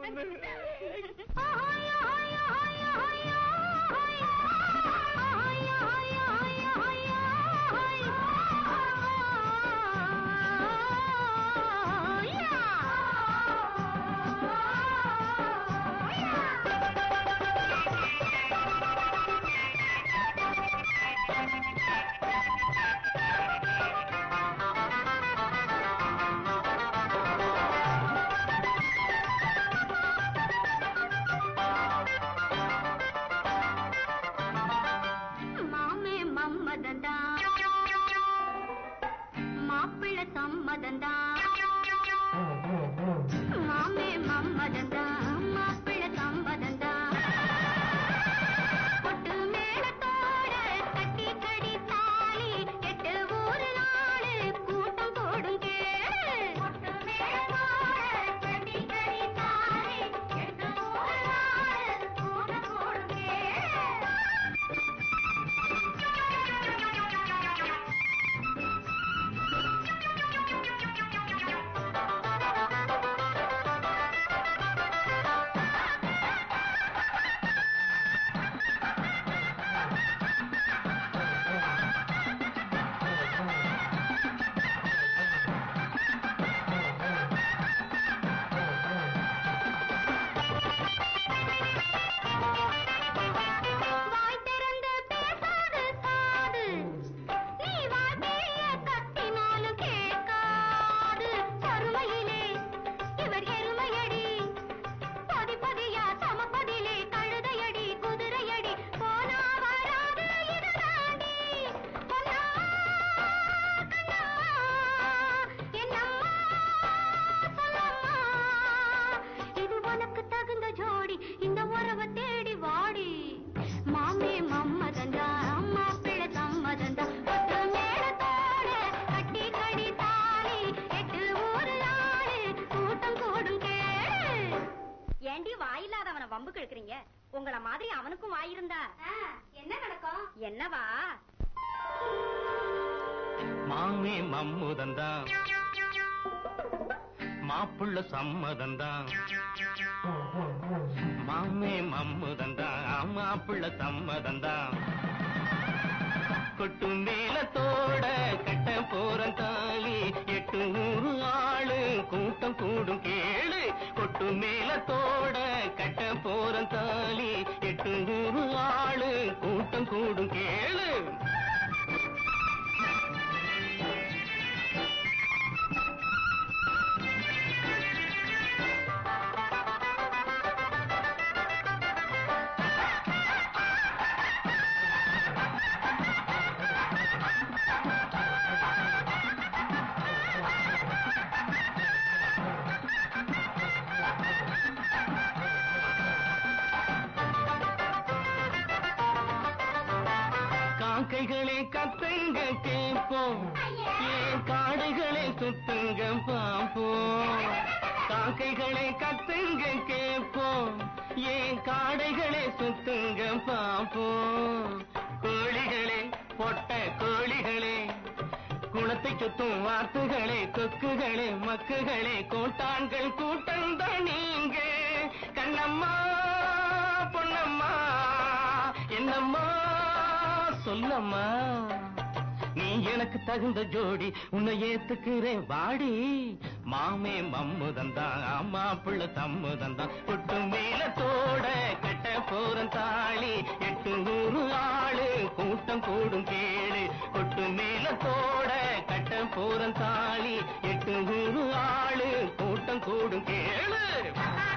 பொண்ணு மாமே மம்மதந்தா மாப்பிள்ள சம்மதந்தா மாமே மம்மதந்தா மாப்பிள்ள சம்மதந்தா கொட்டு மேளத்தோட கட்டி கடி தாலி எட்டு ஊரு நாடு கூட்டம் போடும் கேளு கொட்டு மேளத்தோட கட்டி கடி தாலி எட்டு ஊரு நாடு கூட்டம் போடும் கேளு வாய் திறந்து பேசாது காது நீ வார்த்தைய கத்தினாலும் கேட்காது பொறுமையிலே இவர் எருமையடி பதி பதியா சமபதிலே கழுதையடி குதிரையடி போனா வராது இது தாண்டி பொன்னா கண்ணா என்னம்மா சொல்லம்மா இது உனக்கு தகுந்த ஜோடி இந்த உறவை தேடி வாடி மாமே மம்மதந்தா மாப்பிள்ளை சம்மதந்தா பத்து மேளத்தோட கட்டி கடி தாலி எட்டு ஊரு நாடு கூட்டம் கூடும் கேளு ஏண்டி வாயில்லாதவனை வம்புக்கு இழுக்கிறீங்க உங்கள மாதிரி அவனுக்கும் வாயிருந்தா என்ன நடக்கும் என்னவா மாமே மம்முதந்தான் மாப்புள்ள சம்மதந்தான் மாமே மம்முதந்தான் மாப்புள்ள சம்மதந்தான் கொட்டு மேலத்தோட கட்ட போறன் தாலி எட்டு நூறு ஆளு கூட்டம் கூடும் கேளு கொட்டு மேலத்தோட கட்ட போறன் தாலி எட்டு நூறு ஆளு கூட்டம் கூடும் கேளு காக்கைகளே கத்துங்க கேட்போம் ஏன் காடுகளை சுத்துங்க பார்ப்போம் காக்கைகளே கத்துங்க கேட்போம் ஏன் காடைகளை சுத்துங்க பார்ப்போம் கோழிகளே பொட்ட கோழிகளே குளத்தை சுத்தும் வாத்துகளே கொக்குகளே மக்குகளே கோட்டான்கள் கூட்டம்தான் நீங்க கண்ணம்மா பொன்னம்மா என்னம்மா சொல்லம்மா நீ எனக்கு தகுந்த ஜோடி உன்னை ஏத்துக்கிறேன் வாடி மாமே மம்முதந்தான் அம்மா புள்ள தம்முதந்தான் கொட்டு மேலத்தோட கட்ட போறன் தாளி எட்டு நூறு ஆளு கூட்டம் கூடும் கேளு கொட்டு மேலத்தோட கட்ட போறன் தாளி எட்டு நூறு ஆளு கூட்டம் கூடும் கேளு